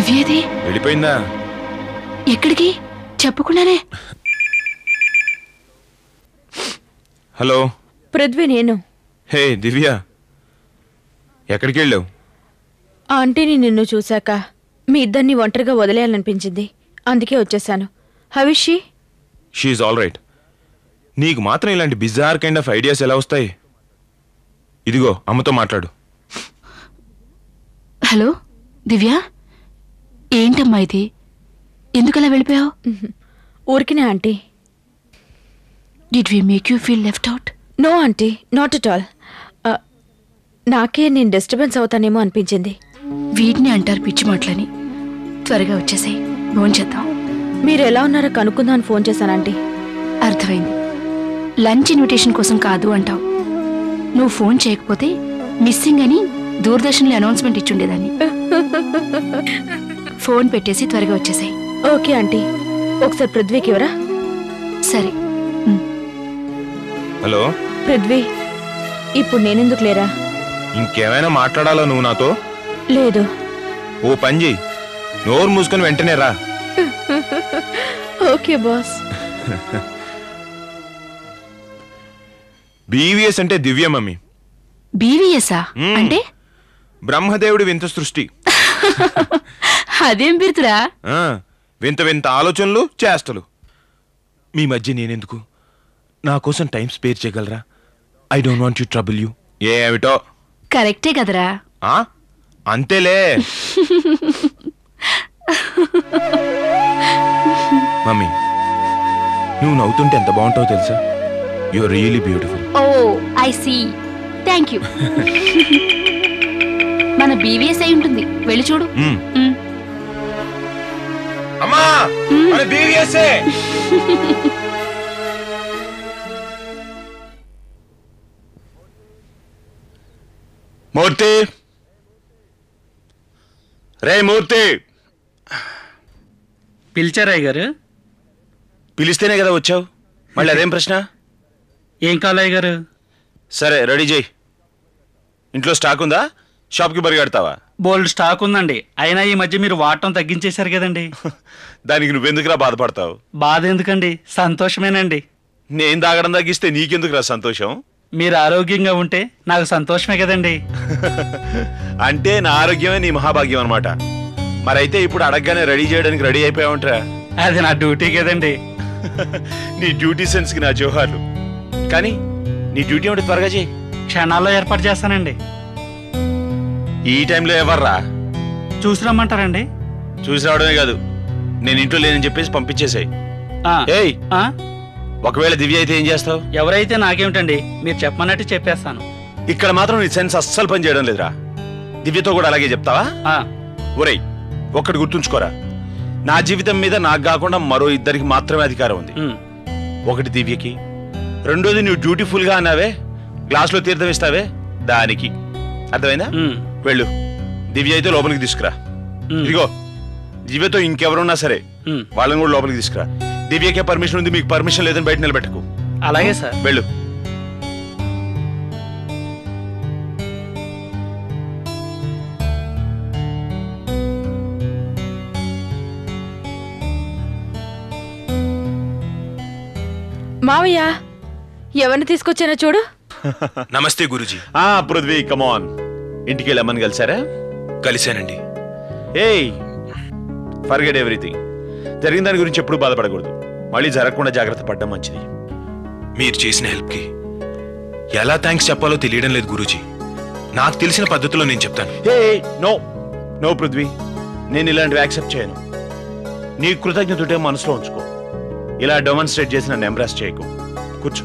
దివ్యేది వెళ్ళిపోయిందా ఎక్కడికి చెప్పకుండానే హలో పృథ్వీ నేను హే దివ్య ఎక్కడికి వెళ్ళావు ఆ ఆంటీని నిన్ను చూశాక మీ ఇద్దరిని ఒంటరిగా వదిలేయాలనిపించింది అందుకే వచ్చేసాను హవిషి షీఈ్ ఆల్ రైట్ నీకు మాత్రం ఇలాంటి బిజార్ కైండ్ ఆఫ్ ఐడియాస్ ఎలా వస్తాయి ఇదిగో అమ్మతో మాట్లాడు హలో దివ్య ఏంటమ్మా ఇది ఎందుకలా వెళ్ళిపోయావు ఊరికినే aunty did we make you feel left out no aunty not at all నాకే నేను డిస్టర్బెన్స్ అవుతానేమో అనిపించింది వీటిని అంటారు పిచ్చి మాటలని త్వరగా వచ్చేసాయి భోంచేద్దాం మీరు ఎలా ఉన్నారో కనుక్కుందామని ఫోన్ చేశాను ఆంటీ అర్థమైంది లంచ్ ఇన్విటేషన్ కోసం కాదు అంటావు నువ్వు ఫోన్ చేయకపోతే మిస్సింగ్ అని దూరదర్శన్లో అనౌన్స్మెంట్ ఇచ్చుండేదాన్ని ఫోన్ పెట్టేసి త్వరగా వచ్చేసాయి ఓకే ఆంటీ ఒకసారి పృథ్వీకి ఎవరా సరే హలో పృథ్వీ ఇప్పుడు నేనెందుకు లేరా ఇంకేమైనా మాట్లాడాలా నువ్వు నాతో లేదు ఓ పని చెయ్యి నోరు మూసుకొని వెంటనే రా ఓకే బాస్ బీవీఎస్ అంటే దివ్య మమ్మీ బీవీఎస్ఆ మ్మ్. అంటే బ్రహ్మదేవుడి వింత సృష్టి అదేం బిరుతురా ఆ, వింత వింత ఆలోచనలు చేష్టలు మీ మధ్య నేనెందుకు నా కోసం టైం స్పేర్ చేయగలరా I don't want you trouble you ఏమిటో కరెక్టే కదరా ఆ అంతేలే మమ్మీ నువ్వు నవ్వుతుంటే ఎంత బాగుంటావో తెలుసా you really beautiful oh I see thank you మన బీవీఎస్ అయి ఉంటుంది వెళ్ళి చూడు మ్మ్. అమ్మా మన BVS ఏ. మూర్తి రే మూర్తి పిలిచారాయ్ గారు పిలిస్తేనే కదా వచ్చావు మళ్ళీ అదేం ప్రశ్న ఏం కావాలయ్య గారు సరే రెడీ చేయి ఇంట్లో స్టాక్ ఉందా షాప్కి పరిగెడతావా బోల్డ్ స్టాక్ ఉందండి అయినా ఈ మధ్య మీరు వాడటం తగ్గించేశారు కదండి దానికి నువ్వెందుకురా బాధపడతావు బాధ ఎందుకండి సంతోషమేనండి నేను తాగడం తగ్గిస్తే నీకెందుకురా సంతోషం మీరు ఆరోగ్యంగా ఉంటే నాకు సంతోషమే కదండి అంటే నా ఆరోగ్యమే నీ మహాభాగ్యం అనమాట మరైతే ఇప్పుడు అడగగానే రెడీ చేయడానికి రెడీ అయిపోయావంటరా అది నా డ్యూటీ కదండి నీ డ్యూటీ సెన్స్ కి నా జోహార్లు కానీ నీ డ్యూటీ ఏమిటి త్వరగా చేయి క్షణాల్లో ఏర్పాటు చేస్తానండి ఈ టైంలో ఎవర్రా చూసి రమ్మంటారండి చూసి రావడమే కాదు నేను ఇంట్లో లేనని చెప్పేసి పంపించేసాయి ఆ, ఏయ్ ఆ, ఒకవేళ దివ్య అయితే ఏం చేస్తావు ఎవరైతే నాకేమిటండి మీరు చెప్పమన్నట్టు చెప్పేస్తాను ఇక్కడ మాత్రం నీ సెన్స్ అస్సలు పని చేయడం లేదురా దివ్యతో కూడా అలాగే చెప్తావా ఆ, ఒరేయ్ ఒక్కటి గుర్తుంచుకోరా నా జీవితం మీద నాకు కాకుండా మరో ఇద్దరికి మాత్రమే అధికారం ఉంది ఉమ్, ఒకటి దివ్యకి రెండోది నువ్వు డ్యూటీఫుల్ గా అన్నావే గ్లాసులో తీర్థం ఇస్తావే దానికి అర్థమైందా ఉమ్, వెళ్ళు దివ్య అయితే లోపలికి తీసుకురా ఉమ్, ఇదిగో దివ్యతో ఇంకెవరున్నా సరే ఉమ్. వాళ్ళని కూడా లోపలికి తీసుకురా దివ్యకే పర్మిషన్ ఉంది మీకు పర్మిషన్ లేదని బయట నిలబెట్టకు అలాగే సార్ వెళ్ళు మావయ్య ఎవరిని తీసుకొచ్చానో చూడు నమస్తే గురుజీ ఆ పృథ్వీ కమాన్ ఇంటికి వెళ్ళమని కలిసారా కలిశానండి ఏయ్ ఫర్గెట్ ఎవ్రీథింగ్ జరిగిన దాని గురించి ఎప్పుడు బాధపడకూడదు మళ్ళీ జరగకుండా జాగ్రత్త పడడం మంచిది మీరు చేసిన హెల్ప్కి ఎలా థ్యాంక్స్ చెప్పాలో తెలియడం లేదు గురూజీ నాకు తెలిసిన పద్ధతిలో నేను చెప్తాను హే నో నో పృథ్వీ నేను ఇలాంటివి యాక్సెప్ట్ చేయను నీ కృతజ్ఞత ఉంటే మనసులో ఉంచుకో ఇలా డెమాన్స్ట్రేట్ చేసి నన్ను ఎంబ్రాస్ చేయకు కూర్చో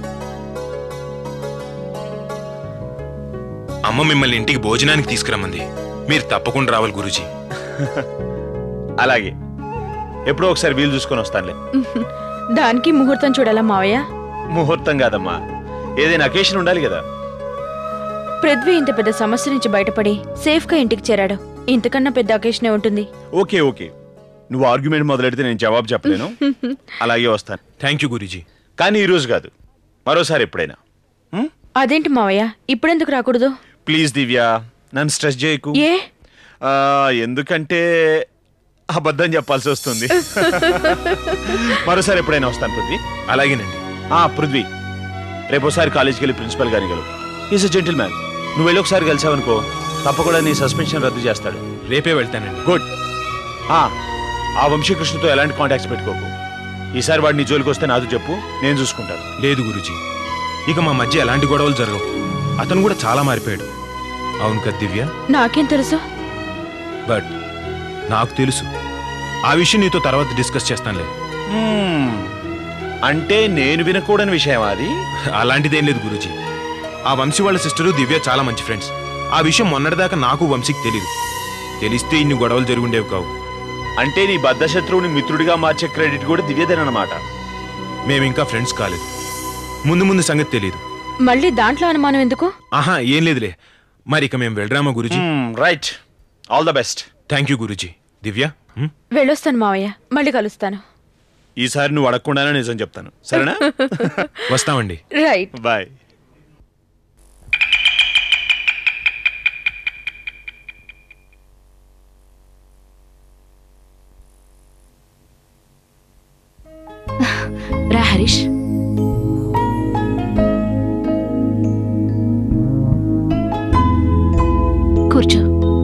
అమ్మ మిమ్మల్ని ఇంటికి భోజనానికి తీసుకురమ్మంది మీరు తప్పకుండా రావాలి గురూజీ అలాగే ఎప్పుడో ఒకసారి వీలు చూసుకొని వస్తానులే దానికి ముహూర్తం చూడాలా మావయ్య ముహూర్తం కాదమ్మా ఏదైనా అకేషన్ ఉండాలి కదా పృథ్వీ ఇంత పెద్ద సమస్య నుంచి బయటపడి సేఫ్ గా ఇంటికి చేరాడు ఇంతకన్నా పెద్ద అకేషనే ఉంటుంది ఓకే ఓకే నువ్వు ఆర్గ్యుమెంట్ మొదలెడితే నేను జవాబు చెప్పలేను అలాగే వస్తాను థ్యాంక్ యూ గురూజీ కానీ ఈ రోజు కాదు మరోసారి ఎప్పుడైనా హ్మ్? అదేంటి మావయ్య ఇప్పుడెందుకు రాకూడదు ప్లీజ్ దివ్య నన్ను స్ట్రెస్ చేయకు ఏ ఆ, ఎందుకంటే అబద్ధం చెప్పాల్సి వస్తుంది మరోసారి ఎప్పుడైనా వస్తాను పృథ్వీ అలాగేనండి ఆ పృథ్వీ రేపు ఒకసారి కాలేజీకి వెళ్ళి ప్రిన్సిపల్ గారిని గెలవు ఈజ్ అ జెంటిల్ మ్యాన్ నువ్వు వెళ్ళి ఒకసారి కలిసావనుకో తప్పకుండా నీ సస్పెన్షన్ రద్దు చేస్తాడు రేపే వెళ్తానండి గుడ్ ఆ ఆ వంశీకృష్ణతో ఎలాంటి కాంటాక్ట్స్ పెట్టుకోకు ఈసారి వాడు నీ జోలికి వస్తే నాతో చెప్పు నేను చూసుకుంటాను లేదు గురుజీ ఇక మా మధ్య ఎలాంటి గొడవలు జరగవు అతను కూడా చాలా మారిపోయాడు అవును కదా దివ్య నాకేం తెలుసు బట్ నాకు తెలుసు ఆ విషయం నీతో తర్వాత డిస్కస్ చేస్తానులే Hmm. అంటే నేను వినకూడని విషయం అది అలాంటిదేం లేదు గురూజీ ఆ వంశీ వాళ్ళ సిస్టరు దివ్య చాలా మంచి ఫ్రెండ్స్ ఆ విషయం మొన్నటిదాకా నాకు వంశీకి తెలియదు తెలిస్తే ఇన్ని గొడవలు జరుగుండేవి కావు అంటే నీ బద్ధ శత్రువుని మిత్రుడిగా మార్చే క్రెడిట్ కూడా దివ్యదేనమాట మేము ఇంకా ఫ్రెండ్స్ కాలేదు ముందు ముందు సంగతి తెలియదు మళ్ళీ దాంట్లో అనుమానం ఎందుకు ఆహా ఏం లేదులే మరి ఇక మేము వెళ్ళరామా Guruji right all the best thank you Guruji Divya హ్మ్? వెళ్ళొస్తాను మావయ్య మళ్ళీ కలుస్తాను ఈసారి నువ్వు అడగకుండానే నిజం చెప్తాను సరేనా వస్తామండి రైట్ బాయ్ రా హరీష్ కూర్చో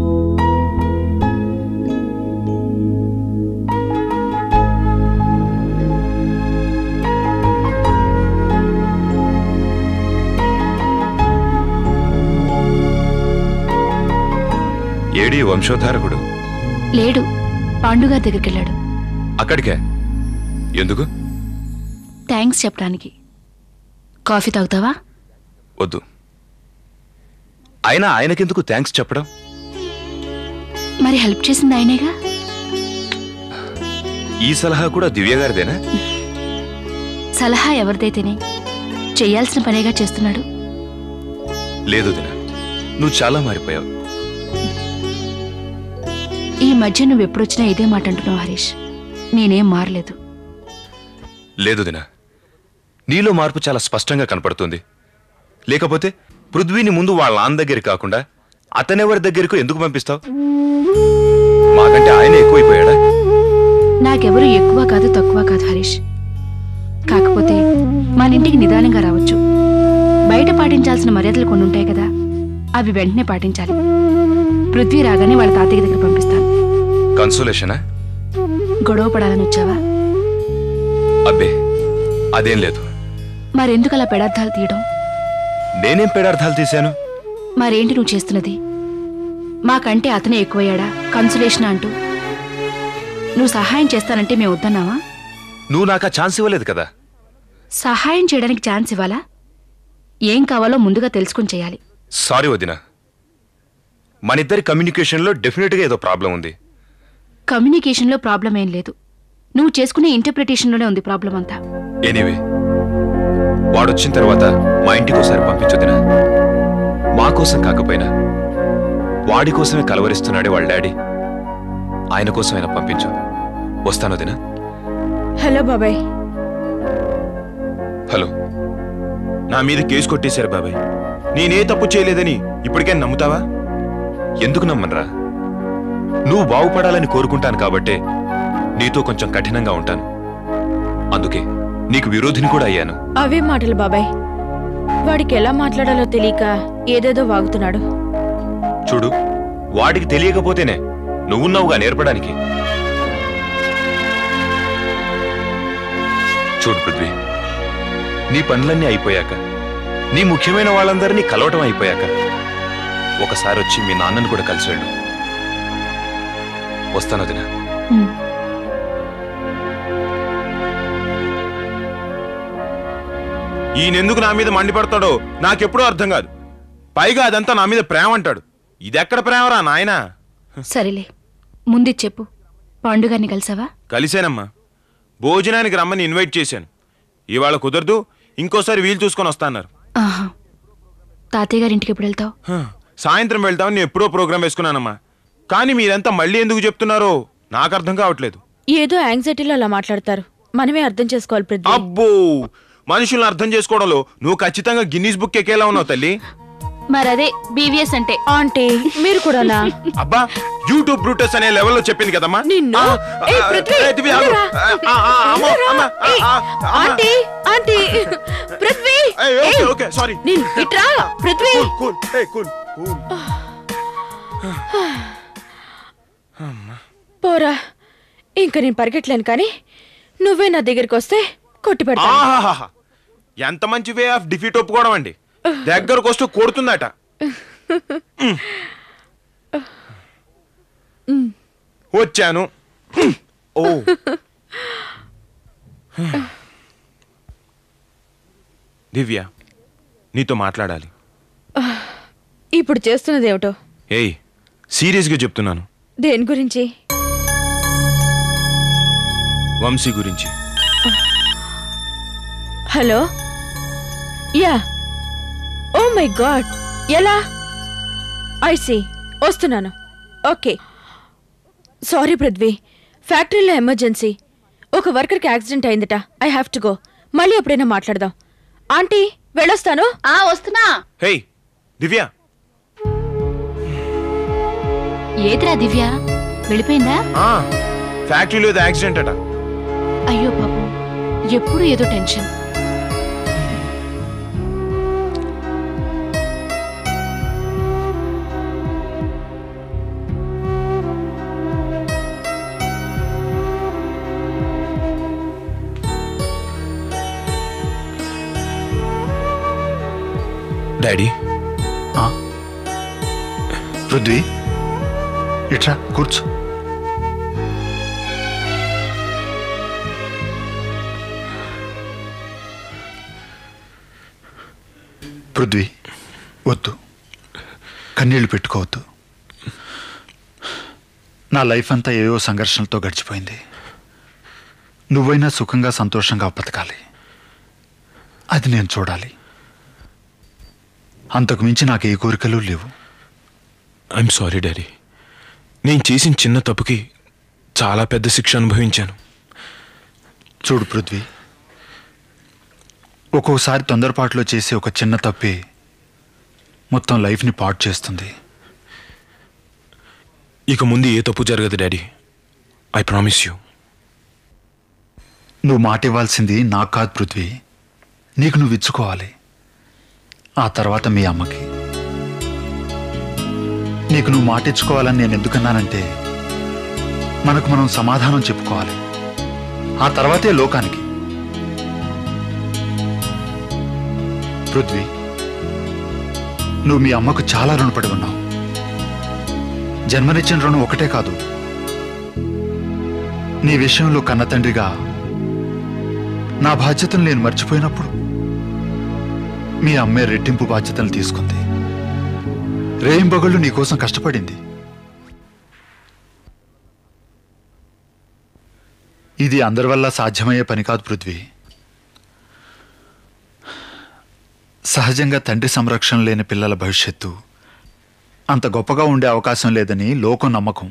ఏడి వంశోద్ధారకుడు లేడు పాండుగారి దగ్గరికి వెళ్ళాడు అక్కడికే ఎందుకు థ్యాంక్స్ చెప్పడానికి కాఫీ తాగుతావా వద్దు అయినా ఆయనకెందుకు థ్యాంక్స్ చెప్పడం మరి హెల్ప్ చేసింది ఆయనేగా ఈ సలహా కూడా దివ్య గారిదేనా సలహా ఎవరిదైతేనే చెయ్యాల్సిన పనేగా చేస్తున్నాడు లేదు దిన నువ్వు చాలా మారిపోయావు ఈ మధ్య నువ్వు ఎప్పుడొచ్చినా ఇదే మాట అంటున్నావు హరీష్ నేనేం మారలేదు లేదు దిన నీలో మార్పు చాలా స్పష్టంగా కనపడుతుంది లేకపోతే పృథ్వీని ముందు వాళ్ళ నాన్న దగ్గర కాకుండా అతనెవరి దగ్గరకు ఎందుకు పంపిస్తావు మాకంటే ఆయన ఎక్కువైపోయాడా నాకెవరు ఎక్కువ కాదు తక్కువ కాదు హరీష్ కాకపోతే మన ఇంటికి నిదానంగా రావచ్చు బయట పాటించాల్సిన మర్యాదలు కొన్ని ఉంటాయి కదా అవి వెంటనే పాటించాలి పృథ్వీ రాగానే వాళ్ళ తాతయ్య దగ్గర పంపిస్తాను కన్సోలేషనా గొడవ పడాలని వచ్చావా అబ్బే అదేం లేదు మరెందుకు అలా పెడార్థాలు తీయడం నేనేం పేడార్థాలు తీశాను మరేంటి నువ్వు చేస్తున్నది మాకంటే అతనే ఎక్కువయ్యాడా కన్సులేషన్ అంటూ నువ్వు సహాయం చేస్తానంటే మేము వద్దన్నావా నువ్వు నాకు ఆ ఛాన్స్ ఇవ్వలేదు కదా సహాయం చేయడానికి ఛాన్స్ ఇవ్వాలా ఏం కావాలో ముందుగా తెలుసుకుని చేయాలి సారీ వదిన మనిద్దరి కమ్యూనికేషన్లో డెఫినెట్గా ఏదో ప్రాబ్లం ఉంది కమ్యూనికేషన్లో ప్రాబ్లం ఏం లేదు నువ్వు చేసుకునే ఇంటర్ప్రిటేషన్లోనే ఉంది ప్రాబ్లం అంతా ఎనీవే వాడొచ్చిన తర్వాత మా ఇంటికి ఒకసారి పంపించొద్దినా మా కోసం కాకపోయినా వాడి కోసమే కలవరిస్తున్నాడే వాళ్ళ డాడీ ఆయన కోసమైనా పంపించు వస్తాను వదినా హలో బాబాయ్ హలో నా మీద కేసు కొట్టేశారు బాబాయ్ నేనే తప్పు చేయలేదని ఇప్పటికే నమ్ముతావా ఎందుకు నమ్మనరా నువ్వు బాగుపడాలని కోరుకుంటాను కాబట్టే నీతో కొంచెం కఠినంగా ఉంటాను అందుకే నీకు విరోధిని కూడా అయ్యాను అవే మాటలు బాబాయ్ వాడికి ఎలా మాట్లాడాలో తెలియక ఏదేదో వాగుతున్నాడు చూడు వాడికి తెలియకపోతేనే నువ్వున్నావుగా నేర్పడానికి చూడు పృథ్వీ నీ పనులన్నీ అయిపోయాక నీ ముఖ్యమైన వాళ్ళందరినీ కలవటం అయిపోయాక ఒకసారి వచ్చి మీ నాన్నను కూడా కలిసి వెళ్ళు వస్తాను వదినా ఉమ్. ఈయనెందుకు నా మీద మండిపడతాడో నాకెప్పుడూ అర్థం కాదు పైగా అదంతా నా మీద ప్రేమ అంటాడు ఇదెక్కడ ప్రేమరా నాయనా సరేలే ముందు చెప్పు పాండుగారిని కలిసావా కలిశానమ్మా భోజనానికి రమ్మని ఇన్వైట్ చేశాను ఇవాళ కుదరదు ఇంకోసారి వీలు చూసుకొని వస్తాన్నారు ఆహా తాతయ్య గారి ఇంటికి ఎప్పుడు వెళ్తావు హ, సాయంత్రం వెళ్తామని నేను ఎప్పుడో ప్రోగ్రాం వేసుకున్నానమ్మా కానీ మీరంతా మళ్ళీ ఎందుకు చెప్తున్నారో నాకు అర్థం కావట్లేదు ఏదో యాంగ్జైటీలో అలా మాట్లాడతారు మనమే అర్థం చేసుకోవాలి పృథ్వీ అబ్బో మనుషుల్ని అర్థం చేసుకోవడంలో నువ్వు ఖచ్చితంగా గిన్నీస్ బుక్ ఎక్కేలా ఉన్నావు తల్లి మరదే బీవీఎస్ అంటే ఆంటీ మీరు కూడానా అబ్బా యూట్యూబ్ బ్రూటస్ అనే లెవెల్లో చెప్పింది కదమ్మా నిన్ను? ఆ, ఆ, ఏయ్, పృథ్వీ, ఏ, దివ్య, ఆగు. ఇలారా. ఆ, ఆ, ఆ, అమ్మో, అమ్మ, ఆ, ఏయ్, ఆ, అమ్మ. ఆంటీ ఆంటీ పృథ్వీ ఏయ్, ఓకే, ఏయ్, ఓకే, సారీ నిన్ను ఇట్రా పృథ్వీ కూల్ కూల్ ఏయ్, కూల్ కూల్ పోరా ఇంక నేను పరిగెట్టలేను కానీ నువ్వే నా దగ్గరికి వస్తే కొట్టి పెడతా ఆహాహాహా. ఎంత మంచి వే ఆఫ్ డిఫీట్ ఒప్పుకోవడం అండి దగ్గరకు వస్తూ కొడుతుందట వచ్చాను ఓ దివ్య నీతో మాట్లాడాలి ఇప్పుడు చేస్తున్నది ఏమిటో ఏయ్ సీరియస్గా చెప్తున్నాను దేని గురించి వంశీ గురించి hello ya oh my god ఎలా ఐసి వస్తున్నాను ఓకే సారీ పృథ్వీ ఫ్యాక్టరీలో ఎమర్జెన్సీ ఒక వర్కర్కి యాక్సిడెంట్ అయిందట ఐ హ్యావ్ టు గో మళ్ళీ ఎప్పుడైనా మాట్లాడదాం ఆంటీ వెళ్ళొస్తాను ఆ వస్తున్నా హేయ్ దివ్య ఏదిరా దివ్య వెళ్ళిపోయిందా ఆ, ఫ్యాక్టరీలో ఏదో యాక్సిడెంట్ అట అయ్యో పాపం ఎప్పుడు ఏదో టెన్షన్ డాడీ పృథ్వీ ఇట్రా కూర్చో పృథ్వీ వద్దు కన్నీళ్లు పెట్టుకోవద్దు నా లైఫ్ అంతా ఏవో సంఘర్షణలతో గడిచిపోయింది నువ్వైనా సుఖంగా సంతోషంగా బతకాలి అది నేను చూడాలి అంతకు మించి నాకు ఏ కోరికలు లేవు ఐఎమ్ సారీ డాడీ నేను చేసిన చిన్న తప్పుకి చాలా పెద్ద శిక్ష అనుభవించాను చూడు పృథ్వీ ఒక్కోసారి తొందరపాటులో చేసే ఒక చిన్న తప్పే మొత్తం లైఫ్ని పాడు చేస్తుంది ఇక ముందు ఏ తప్పు జరగదు డాడీ ఐ ప్రామిస్ యూ నువ్వు మాట ఇవ్వాల్సింది నాకు కాదు పృథ్వీ నీకు నువ్వు ఇచ్చుకోవాలి ఆ తర్వాత మీ అమ్మకి నీకు నువ్వు మాట ఇచ్చుకోవాలని నేను ఎందుకన్నానంటే మనకు మనం సమాధానం చెప్పుకోవాలి ఆ తర్వాతే లోకానికి పృథ్వీ నువ్వు మీ అమ్మకు చాలా రుణపడి ఉన్నావు జన్మనిచ్చిన రుణం ఒకటే కాదు నీ విషయంలో కన్న తండ్రిగా నా బాధ్యతను నేను మర్చిపోయినప్పుడు మీ అమ్మే రెట్టింపు బాధ్యతలు తీసుకుంది రేయింబగళ్ళు నీకోసం కష్టపడింది ఇది అందరి వల్ల సాధ్యమయ్యే పని కాదు పృథ్వీ సహజంగా తండ్రి సంరక్షణ లేని పిల్లల భవిష్యత్తు అంత గొప్పగా ఉండే అవకాశం లేదని లోకం నమ్మకం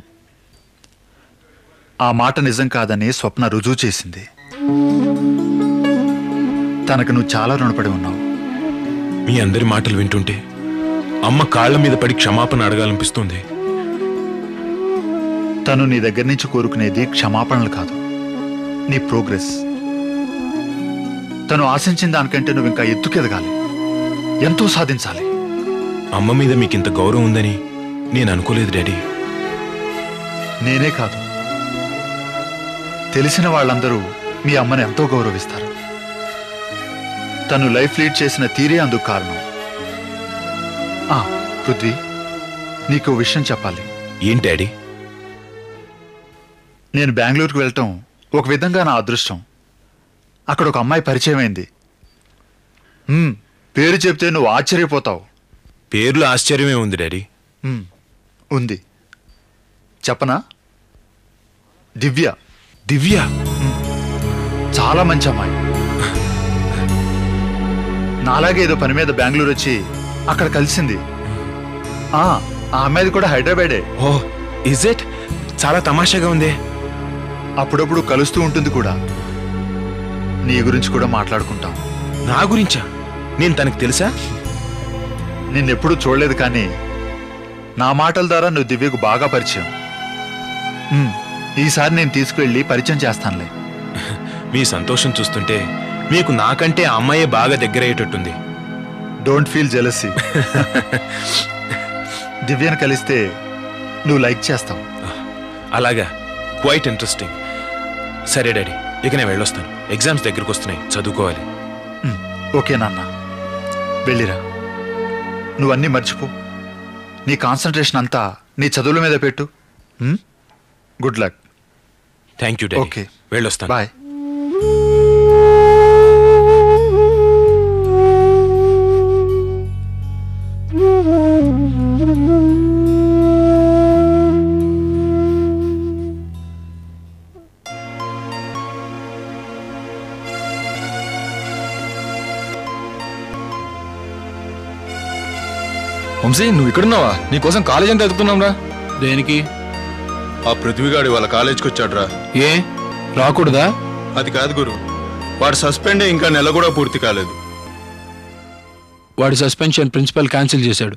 ఆ మాట నిజం కాదని స్వప్న రుజువు చేసింది తనకు నువ్వు చాలా రుణపడి ఉన్నావు మీ అందరి మాటలు వింటుంటే అమ్మ కాళ్ళ మీద పడి క్షమాపణ అడగాలనిపిస్తుంది తను నీ దగ్గర నుంచి కోరుకునేది క్షమాపణలు కాదు నీ ప్రోగ్రెస్ తను ఆశించిన దానికంటే నువ్వు ఇంకా ఎత్తుకెదగాలి ఎంతో సాధించాలి అమ్మ మీద మీకు ఇంత గౌరవం ఉందని నేను అనుకోలేదు డాడీ నేనే కాదు తెలిసిన వాళ్ళందరూ మీ అమ్మని ఎంతో గౌరవిస్తారు తను లైఫ్ లీడ్ చేసిన తీరే అందుకు కారణం ఆ పృథ్వీ నీకు ఓ విషయం చెప్పాలి ఏంటి డాడీ నేను బెంగళూరుకు వెళ్ళటం ఒక విధంగా నా అదృష్టం అక్కడ ఒక అమ్మాయి పరిచయం అయింది హ్మ్, పేరు చెప్తే నువ్వు ఆశ్చర్యపోతావు పేర్లు ఆశ్చర్యమే ఉంది డాడీ హ్మ్, ఉంది చెప్పనా దివ్య దివ్య చాలా మంచి అమ్మాయి నాలాగే ఏదో పని మీద బెంగళూరు వచ్చి అక్కడ కలిసింది ఆ ఆ అమ్మాయిది కూడా హైదరాబాదే ఓ ఇజ్ ఇట్ చాలా తమాషాగా ఉంది అప్పుడప్పుడు కలుస్తూ ఉంటుంది కూడా నీ గురించి కూడా మాట్లాడుకుంటాం నా గురించా నేను తనకు తెలుసా నిన్నెప్పుడూ చూడలేదు కానీ నా మాటల ద్వారా నువ్వు దివ్యకు బాగా పరిచయం ఉమ్, ఈసారి నేను తీసుకువెళ్ళి పరిచయం చేస్తానులే మీ సంతోషం చూస్తుంటే మీకు నాకంటే ఆ అమ్మాయే బాగా దగ్గరయ్యేటట్టుంది డోంట్ ఫీల్ జెలసీ దివ్యను కలిస్తే నువ్వు లైక్ చేస్తావు అలాగా క్వైట్ ఇంట్రెస్టింగ్ సరే డాడీ ఇక నేను వెళ్ళొస్తాను ఎగ్జామ్స్ దగ్గరికి వస్తున్నాయి చదువుకోవాలి ఉమ్, ఓకే నాన్న వెళ్ళిరా నువ్వన్నీ మర్చిపో నీ కాన్సన్ట్రేషన్ అంతా నీ చదువుల మీద పెట్టు ఉమ్? Good luck thank you daddy okay. వెళ్ళొస్తాను బాయ్ వంశీ నువ్వు ఇక్కడున్నావా నీకోసం కాలేజ్ అంతా ఎదుగుతున్నాం రా దేనికి ఆ పృథ్వీగాడి వాళ్ళ కాలేజ్కి వచ్చాడ్రా ఏ రాకూడదా అది కాదు గురు వాడు సస్పెండ్ ఇంకా నెల కూడా పూర్తి కాలేదు వాడి సస్పెన్షన్ ప్రిన్సిపల్ క్యాన్సిల్ చేశాడు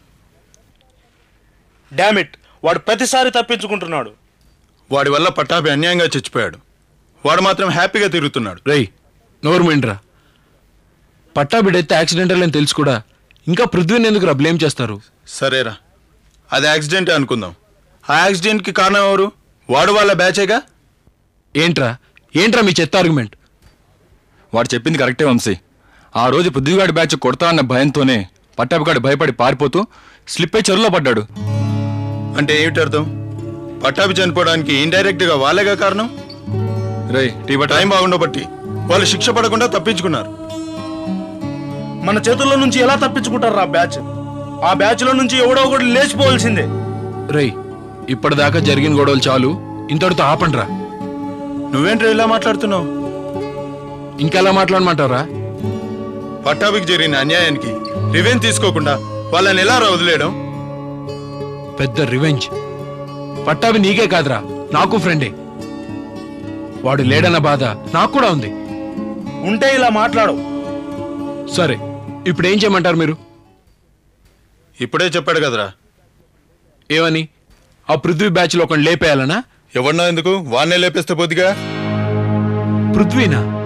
డామిట్ వాడు ప్రతిసారి తప్పించుకుంటున్నాడు వాడి వల్ల పట్టాభి అన్యాయంగా చచ్చిపోయాడు వాడు మాత్రం హ్యాపీగా తిరుగుతున్నాడు రేయ్ నోరు మిండ్రా పట్టా బిడైతే యాక్సిడెంటల్ అని తెలుసు కూడా ఇంకా పృథ్వీని ఎందుకు రా బ్లేమ్ చేస్తారు సరేరా అది యాక్సిడెంటే అనుకుందాం ఆ యాక్సిడెంట్కి కారణం ఎవరు వాడు వాళ్ళ బ్యాచేగా ఏంట్రా ఏంట్రా మీ చెత్త ఆర్గ్యుమెంట్ వాడు చెప్పింది కరెక్టే వంశీ ఆ రోజు పృథ్వీగాడి బ్యాచ్ కొడతా అన్న భయంతోనే పట్టాభిగాడు భయపడి పారిపోతూ స్లిప్ అయి చెరువులో పడ్డాడు అంటే ఏమిటి అర్థం పట్టాభి చనిపోవడానికి ఇండైరెక్ట్ గా వాళ్ళేగా కారణం రేయ్ టీ బట్ట టైం బాగుండబట్టి వాళ్ళు శిక్ష పడకుండా తప్పించుకున్నారు మన చేతుల్లో నుంచి ఎలా తప్పించుకుంటారు ఆ బ్యాచ్ ఆ బ్యాచ్ లో నుంచి ఎవడో ఒకటి లేచిపోవాల్సిందే రేయ్ ఇప్పటిదాకా జరిగిన గొడవలు చాలు ఇంతటితో ఆపండ్రా నువ్వేంట్రా ఇలా మాట్లాడుతున్నావు ఇంకెలా మాట్లాడమంటారా పట్టాభికి జరిగిన అన్యాయానికి రివెంజ్ తీసుకోకుండా వాళ్ళని ఎలా రా వదిలేయడం పెద్ద రివెంజ్ పట్టాభి నీకే కాదురా నాకు ఫ్రెండే వాడు లేడన్న బాధ నాకు కూడా ఉంది ఉంటే ఇలా మాట్లాడు సరే ఇప్పుడు ఏం చేయమంటారు మీరు ఇప్పుడే చెప్పాడు కదరా ఏమని ఆ పృథ్వీ బ్యాచ్లో ఒకటి లేపేయాలనా ఎవడన్నా ఎందుకు వాన్నే లేపేస్తే పోతిగా పృథ్వీనా